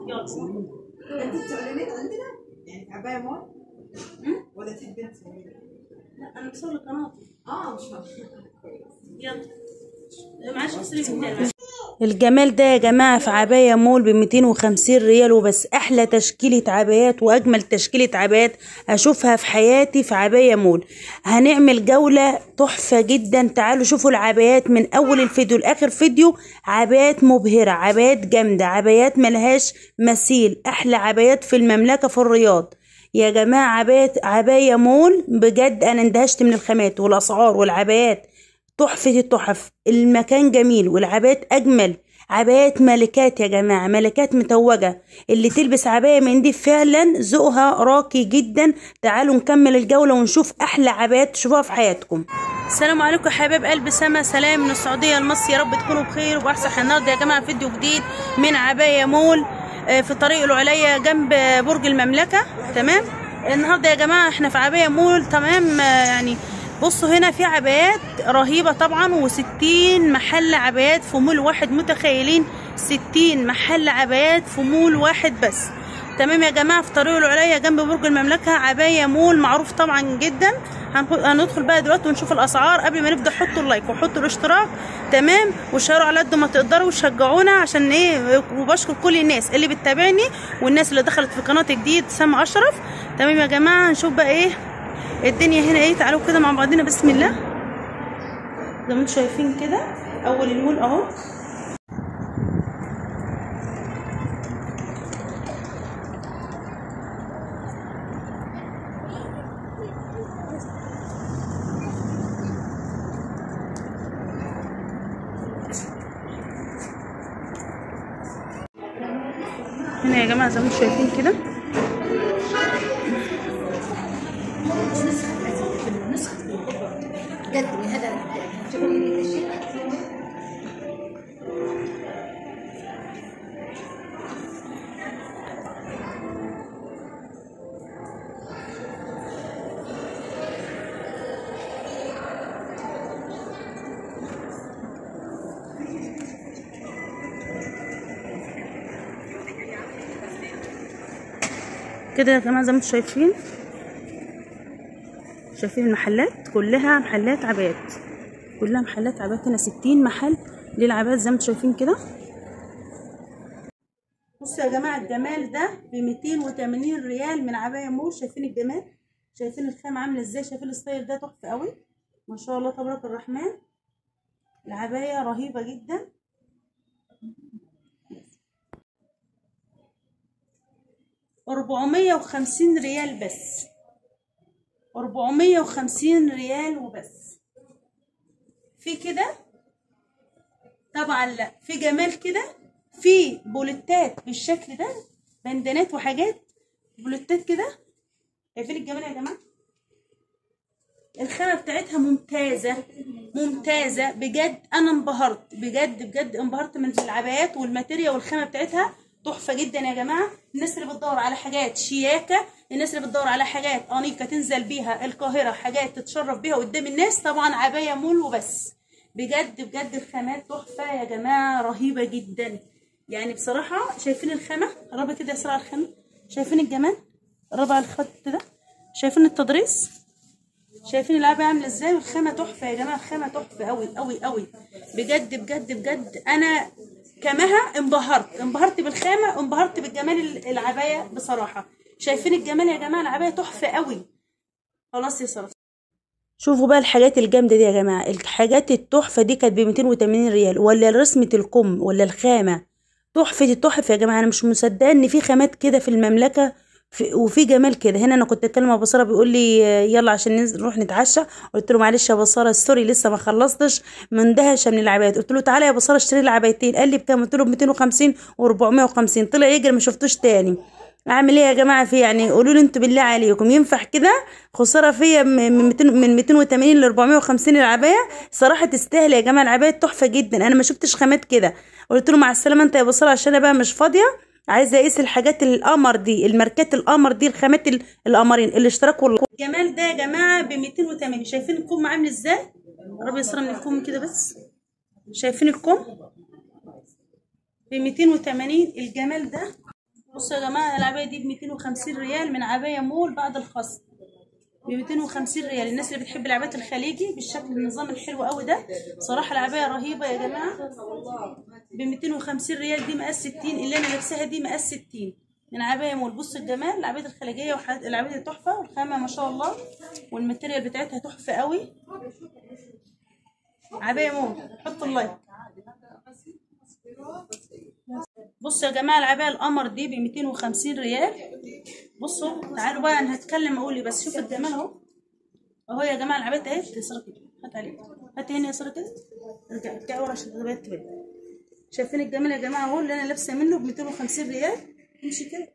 يلا انت تعلنين عندنا يعني عبايه مول ولا تحبين تسوين لا انا بصور قناتي اه ان شاء الله كويس يلا معلش اغسلي من تاني الجمال ده يا جماعة في عباية مول ب 250 ريال وبس أحلى تشكيلة عبايات وأجمل تشكيلة عبايات أشوفها في حياتي في عباية مول هنعمل جولة تحفة جدا تعالوا شوفوا العبايات من أول الفيديو لآخر فيديو عبايات مبهرة عبايات جامدة عبايات ملهاش مثيل أحلى عبايات في المملكة في الرياض يا جماعة عباية عباية مول بجد أنا اندهشت من الخامات والأسعار والعبايات تحفة التحف المكان جميل والعبايات أجمل عبايات ملكات يا جماعة ملكات متوجة اللي تلبس عباية من دي فعلا ذوقها راقي جدا تعالوا نكمل الجولة ونشوف أحلى عبايات تشوفوها في حياتكم السلام عليكم يا حبايب قلب سما سلام من السعودية لمصر يا رب تكونوا بخير وبأحسن حال النهارده يا جماعة فيديو جديد من عباية مول آه، في طريق العليا جنب برج المملكة تمام النهارده يا جماعة احنا في عباية مول تمام آه، يعني بصوا هنا في عبايات رهيبة طبعا وستين محل عبايات في مول واحد متخيلين ستين محل عبايات في مول واحد بس تمام يا جماعة في طريق العليا جنب برج المملكة عباية مول معروف طبعا جدا هنخ- هندخل بقى دلوقتي ونشوف الأسعار قبل ما نبدأ حطوا اللايك وحطوا الاشتراك تمام وشاروا على قد ما تقدروا وشجعونا عشان ايه وبشكر كل الناس اللي بتتابعني والناس اللي دخلت في قناة جديد سما أشرف تمام يا جماعة هنشوف بقى ايه الدنيا هنا ايه تعالوا كده مع بعضنا بسم الله زي ما انتم شايفين كده اول المول اهو هنا يا جماعه زي ما انتم شايفين كده قدمي هذا كده يا جماعه زي ما انتم شايفين شايفين المحلات كلها محلات عبايات كلها محلات عبايات هنا 60 محل للعبايات زي ما انتم شايفين كده بصوا يا جماعه الجمال ده ب 280 ريال من عبايه مول شايفين الجمال شايفين الخامه عامله ازاي شايفين الستايل ده تحفه قوي ما شاء الله تبارك الرحمن العبايه رهيبه جدا أربعمية وخمسين ريال بس أربعمية وخمسين ريال وبس في كده طبعا لا في جمال كده في بولتات بالشكل ده بندانات وحاجات بولتات كده شايفين الجمال يا جماعه الخامه بتاعتها ممتازه ممتازه بجد انا انبهرت بجد بجد انبهرت من العبايات والماتيريال والخامه بتاعتها تحفه جدا يا جماعه الناس اللي بتدور على حاجات شياكه الناس اللي بتدور على حاجات انيقه تنزل بيها القاهره حاجات تتشرف بيها قدام الناس طبعا عبايه مول وبس بجد بجد الخامات تحفه يا جماعه رهيبه جدا يعني بصراحه شايفين الخامه قربي كده يا ساره على الخامه شايفين الجمال قربي على الخط ده شايفين التضريس شايفين العباية عاملة ازاي والخامة تحفة يا جماعة الخامة تحفة قوي قوي قوي بجد بجد بجد انا كمها انبهرت انبهرت بالخامة انبهرت بالجمال ال- العباية بصراحة شايفين الجمال يا جماعة العباية تحفة قوي خلاص يا سارة شوفوا بقى الحاجات الجامدة دي يا جماعة الحاجات التحفة دي كانت ب 280 ريال ولا رسمة الكم ولا الخامة تحفة التحف يا جماعة أنا مش مصدقة إن في خامات كده في المملكة في وفي جمال كده هنا أنا كنت أتكلم مع بصارة بيقول لي آه، يلا عشان ننزل نروح نتعشى قلت له معلش يا بصارة سوري لسه ما خلصتش مندهشة من العبايات قلت له تعالى يا بصارة اشتري لي عبايتين قال لي بكام قلت له ب 250 و450 طلع يجري ما شفتوش تاني اعمل ايه يا جماعه في يعني قولوا لي انتوا بالله عليكم ينفع كده خساره فيا م- من 200 من 280 ل 450 العبايه صراحه تستاهل يا جماعه العبايه تحفه جدا انا ما شفتش خامات كده قلت له مع السلامه انت يا بصره عشان انا بقى مش فاضيه عايزه اقيس الحاجات القمر دي الماركات القمر دي الخامات ال- القمرين الاشتراك والله الجمال ده يا جماعه ب 280 شايفين الكم عامل ازاي ربي يسر من الكم كده بس شايفين الكم ب 280 الجمال ده بصوا يا جماعه العبايه دي ب 250 ريال من عبايه مول بعد الخصم ب 250 ريال الناس اللي بتحب العبايات الخليجي بالشكل النظام الحلو قوي ده صراحه العبايه رهيبه يا جماعه ب 250 ريال دي مقاس 60 اللي انا لابساها دي مقاس 60 من عبايه مول بصوا الجمال العبايات الخليجيه والعبايات تحفه والخامه ما شاء الله والماتيريال بتاعتها تحفه قوي عبايه مول حطوا اللايك بصوا يا جماعه العبايه القمر دي ب 250 ريال بصوا تعالوا بقى انا هتكلم اقول لي بس شوف الجمال اهو اهو يا جماعه العبايه اهي يسرى كده هات عليك هات هنا يسرى كده ارجع ارجعي ورا عشان العبايه تبان شايفين الجمال يا جماعه اهو اللي انا لابسه منه ب 250 ريال امشي كده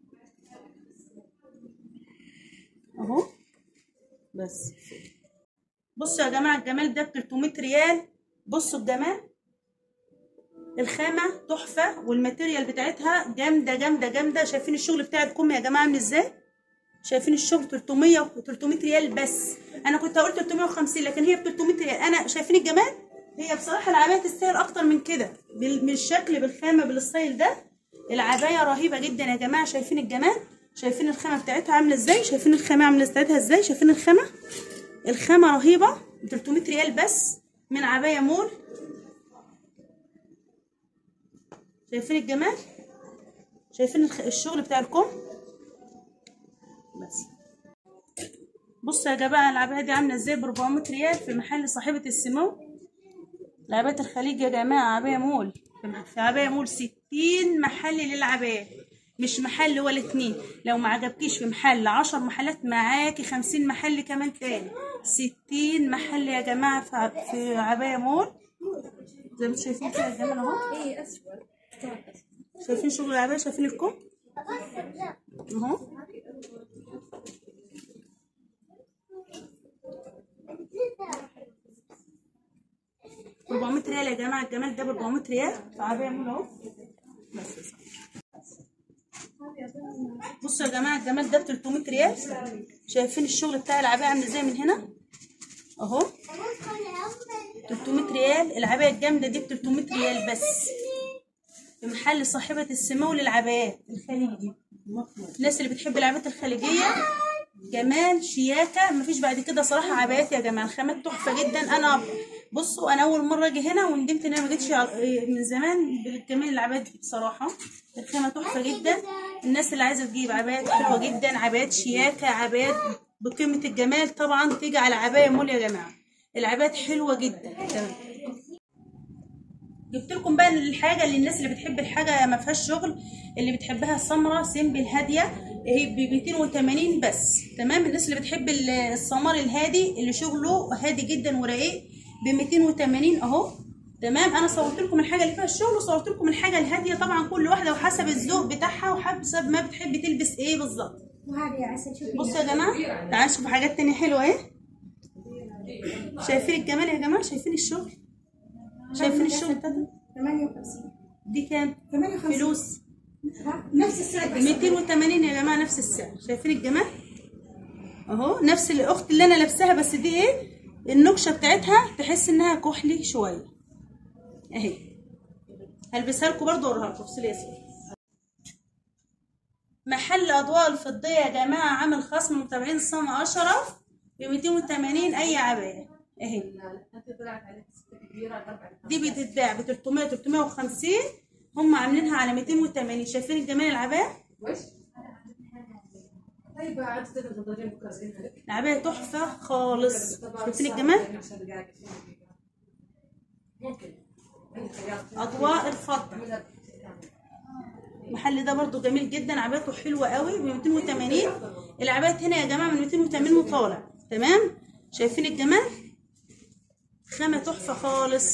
اهو بس بصوا يا جماعه الجمال ده ب 300 ريال بصوا الجمال الخامه تحفه والماتيريال بتاعتها جامده جامده جامده شايفين الشغل بتاع الكم يا جماعه عامل ازاي شايفين الشغل 300 و 300 ريال بس انا كنت هقول 350 لكن هي ب 300 ريال انا شايفين الجمال هي بصراحه العبايه تستاهل اكتر من كده بال- بالشكل بالخامه بالستايل ده العبايه رهيبه جدا يا جماعه شايفين الجمال شايفين الخامه بتاعتها عامله ازاي شايفين الخامه عامله بتاعتها ازاي شايفين الخامه الخامه رهيبه ب 300 ريال بس من عبايه مول شايفين الجمال شايفين الخ- الشغل بتاع الكم بس بصوا يا جماعه العبايه دي عامله ازاي ب 400 ريال في محل صاحبه السمو لعبات الخليج يا جماعه عبايه مول في مح- في عبايه مول 60 محل للعبايات مش محل ولا اتنين لو ما عجبكيش في محل 10 محلات معاكي 50 محل كمان تاني 60 محل يا جماعه في ع- في عبايه مول زي ما انتم شايفين كده يا جماعه اهو ايه اسود شايفين شغل العباية شايفين الكم اهو 400 ريال يا جماعة الجمال ده ب 400 ريال في عباية مول اهو بس يا صاحبي. بصوا يا جماعة الجمال ده ب 300 ريال شايفين الشغل بتاع العباية عامل ازاي من هنا اهو 300 ريال العباية الجامدة دي ب 300 ريال بس في محل صاحبة السمو للعبايات الخليجي الناس اللي بتحب العبايات الخليجية جمال شياكة مفيش بعد كده صراحة عبايات يا جماعة الخامات تحفة جدا أنا بصوا أنا أول مرة أجي هنا وندمت إن أنا ما جيتش ع- من زمان بالجمال العبايات دي بصراحة الخامة تحفة جدا الناس اللي عايزة تجيب عبايات حلوة جدا عبايات شياكة عبايات بقيمة الجمال طبعا تيجي على عباية مول يا جماعة العبايات حلوة جدا تمام جبت لكم بقى الحاجه اللي الناس اللي بتحب الحاجه ما فيهاش شغل اللي بتحبها السمره سيمبل هاديه هي ب 280 بس تمام الناس اللي بتحب ال- السمار الهادي اللي شغله هادي جدا ورقيق ب 280 اهو تمام انا صورت لكم الحاجه اللي فيها الشغل وصورت لكم الحاجه الهاديه طبعا كل واحده وحسب الذوق بتاعها وحسب ما بتحب تلبس ايه بالظبط وهذه يا عسل شوفي بصوا يا جماعه تعالوا نشوف حاجات تانية حلوه ايه شايفين الجمال يا جماعه شايفين الشغل شايفين الشغل بتاعته 58 دي كام 58 فلوس ها؟ نفس السعر بس 280 يا جماعه نفس السعر شايفين الجمال اهو نفس الاخت اللي انا لابساها بس دي ايه النكشه بتاعتها تحس انها كحلي شويه اهي هلبسها لكم برضه واوريها لكم بصوا لي يا سيدي محل اضواء الفضيه يا جماعه عامل خصم متابعين صم اشرف ب 280 اي عبايه اهي دي بتتباع ب 300 350 هم عاملينها على 280 شايفين الجمال العبايه وش؟ طيب عاد تقدر تضربين بكره زينها لك العبايه تحفه خالص شايفين الجمال ممكن عندك خيار اضواء الفضه المحل ده برضو جميل جدا عبايته حلوه قوي ب 280 العبايات هنا يا جماعه من 280 وطالع تمام شايفين الجمال خامه تحفه خالص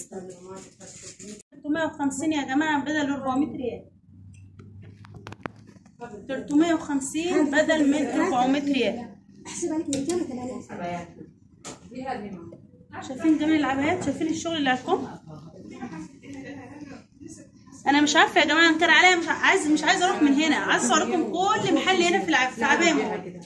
350 يا جماعه بدل 400 ريال 350 بدل من 400 ريال احسب عليك 280 عبايات دي هذه ما شايفين جميل العبايات شايفين الشغل اللي عليكم انا مش عارفه يا جماعه انكر عليا مش عايز مش عايزه اروح من هنا عايزه اوريكم كل محل هنا في الع- في عباية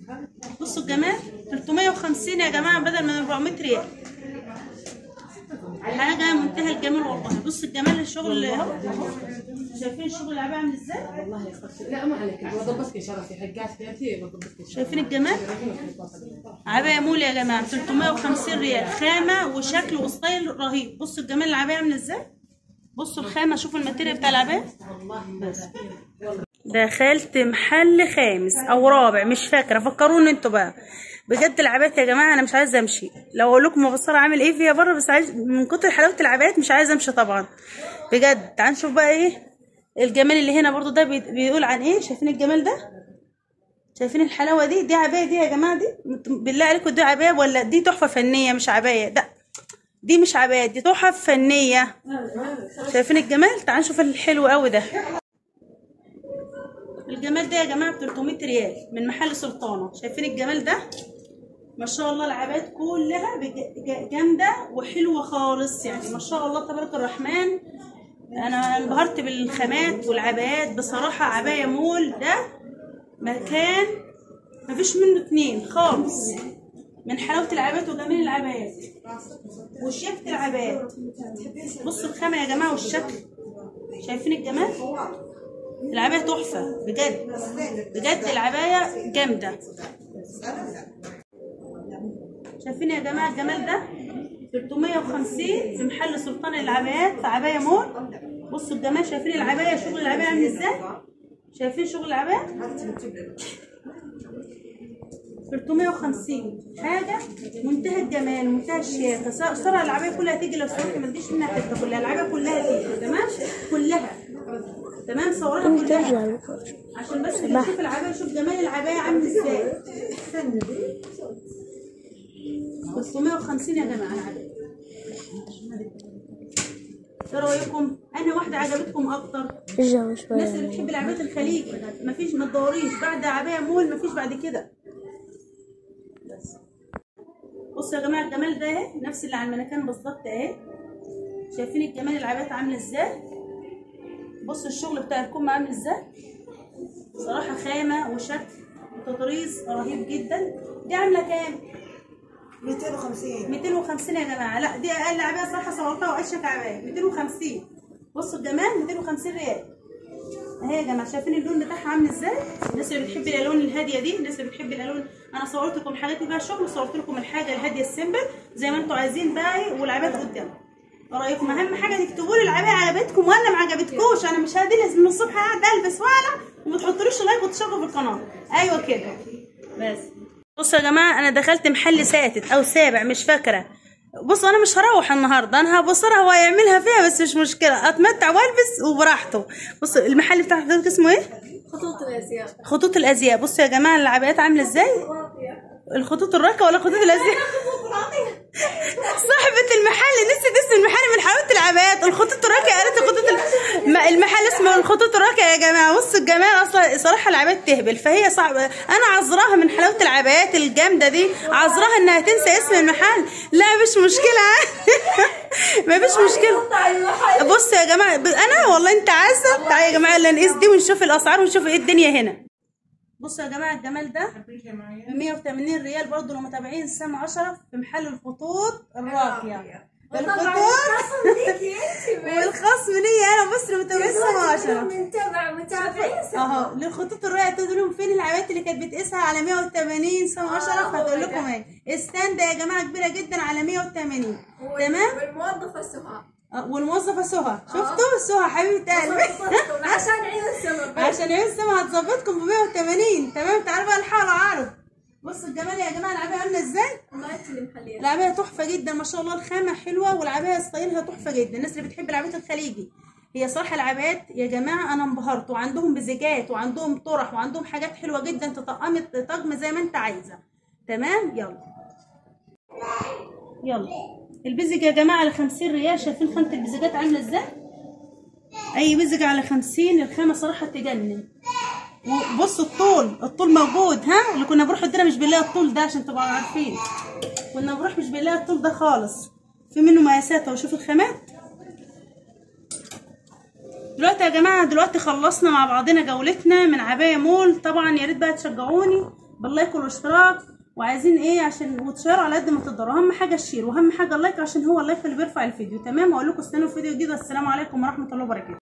بصوا الجمال 350 يا جماعه بدل من 400 ريال حاجه منتهى الجمال والله بص الجمال الشغل اهو شايفين الشغل العباية عامل ازاي لا ما عليك بضبطك يا شرفي حقات بنتي بضبطك شايفين الجمال عباية مول يا جماعة 350 ريال خامة وشكل وستايل رهيب بصوا الجمال العباية عاملة ازاي بصوا الخامة شوفوا الماتيريال بتاع العباية بس دخلت محل خامس او رابع مش فاكرة فكروني انتوا بقى بجد العبايات يا جماعة انا مش عايزة امشي لو اقول لكم مبصرة عامل ايه فيها بره بس عايز من كتر حلاوة العبايات مش عايزة امشي طبعا بجد تعالوا نشوف بقى ايه الجمال اللي هنا برضو ده بي- بيقول عن ايه شايفين الجمال ده شايفين الحلاوه دي دي عبايه دي يا جماعه دي انتم بالله عليكم دي عبايه ولا دي تحفه فنيه مش عبايه ده دي مش عبايه دي تحف فنيه شايفين الجمال تعالوا نشوف الحلو قوي ده الجمال ده يا جماعه ب 300 ريال من محل سلطانه شايفين الجمال ده ما شاء الله العبايات كلها بج- ج- جامده وحلوه خالص يعني ما شاء الله تبارك الرحمن انا انبهرت بالخامات والعبايات بصراحه عبايه مول ده مكان مفيش منه اتنين خالص من حلاوة العبايات وجمال العبايات وشياكة العبايات بصوا الخامة يا جماعة والشكل شايفين الجمال العباية تحفة بجد بجد العباية جامدة شايفين يا جماعة الجمال ده 350 في محل سلطان العبايات في عباية مول بصوا الجمال شايفين العباية شغل العباية عامل ازاي شايفين شغل العباية 350 حاجة منتهى الجمال منتهى الشياكة صار صار العباية كلها تيجي لو سمحت ما تجيش منها حتة كلها العباية كلها تيجي تمام كلها تمام صورها كلها عشان بس اللي يشوف العباية يشوف جمال العباية عامل ازاي 350 يا جماعة العباية ايه رايكم؟ انهي واحدة عجبتكم اكتر؟ رجعوا شوية الناس اللي بتحب العبايات الخليجي مفيش ما تدوريش بعد عباية مول مفيش بعد كده بس بصوا يا جماعه الجمال ده اهي نفس اللي على المنكان بالظبط اهي شايفين الجمال العبايات عامله ازاي بصوا الشغل بتاع الكم عامل ازاي صراحه خامه وشكل وتطريز رهيب جدا دي عامله كام 250 250 يا جماعه لا دي اقل عبايه صراحه صورتها واشيك عبايه 250 بصوا الجمال 250 ريال اهي يا جماعه شايفين اللون بتاعها عامل ازاي الناس اللي بتحب الالوان الهاديه دي الناس اللي بتحب الالوان انا صورت لكم الحاجات اللي فيها شغل صورت لكم الحاجه الهاديه السيمبل زي ما انتم عايزين بقى إيه، والعبايات قدام ايه رايكم اهم حاجه تكتبوا لي العبايه عجبتكم ولا ما عجبتكوش انا مش هادي من الصبح قاعده البس ولا وما تحطوليش لايك وتشتركوا في القناه ايوه كده بس بصوا يا جماعه انا دخلت محل ساتت او سابع مش فاكره بصوا انا مش هروح النهارده انا هبصرها هو يعملها فيها بس مش مشكله اتمتع والبس وبراحته بصوا المحل بتاع حضرتك اسمه ايه خطوط الأزياء خطوط الازياء بصوا يا جماعه العبايات عامله ازاي الخطوط الراقيه ولا خطوط الازياء صاحبة المحل نسيت اسم المحل من حلاوة العبايات الخطوط الراقية قالت الخطوط ال- ما- المحل اسمه الخطوط الراقية يا جماعة بصوا الجمال اصلا صراحة العبايات تهبل فهي صعبة انا عذراها من حلاوة العبايات الجامدة دي عذراها انها تنسى اسم المحل لا مش مشكلة ما فيش مشكلة بصوا يا جماعة ب- انا والله انت عايزة تعالوا يا جماعة يلا نقيس دي ونشوف الاسعار ونشوف ايه الدنيا هنا بصوا يا جماعة الجمال ده ب 180 ريال برضه لو متابعين سام 10 في محل الخطوط الراقية الخطوط والخصم ليا انا بص لو متابعين سام 10 متابع متابعين اهو للخطوط الراقية تقول لهم فين العبايات اللي كانت بتقيسها على 180 سام 10 هتقول لكم ايه الستاند يا جماعة كبيرة جدا على 180 تمام والموظفة سهى آه، والموظفة سهى شفتوا سهى حبيبة قلبي عشان عيد السبب عشان عيون السما هتظبطكم ب 180 تمام تعالوا بقى الحال عارف بصوا الجمال يا جماعه العبايه عامله ازاي ما انت اللي محلية العبايه تحفه جدا ما شاء الله الخامه حلوه والعبايه ستايلها تحفه جدا الناس اللي بتحب العبايات الخليجي هي صراحه العبايات يا جماعه انا انبهرت وعندهم بزيجات وعندهم طرح وعندهم حاجات حلوه جدا تطقمي طقم زي ما انت عايزه تمام يلا يلا البزج يا جماعه على 50 ريال شايفين خامه البزجات عامله ازاي اي بزج على 50 الخامه صراحه تجنن وبصوا الطول الطول موجود ها اللي كنا بنروح الدنيا مش بنلاقي الطول ده عشان تبقوا عارفين كنا بنروح مش بنلاقي الطول ده خالص في منه مقاسات اهو شوف الخامات دلوقتي يا جماعه دلوقتي خلصنا مع بعضنا جولتنا من عبايه مول طبعا يا ريت بقى تشجعوني باللايك والاشتراك وعايزين ايه عشان وتشيروا على قد ما تقدروا اهم حاجه الشير واهم حاجه اللايك عشان هو اللايك اللي بيرفع الفيديو تمام واقول لكم استنوا في فيديو جديد السلام عليكم ورحمه الله وبركاته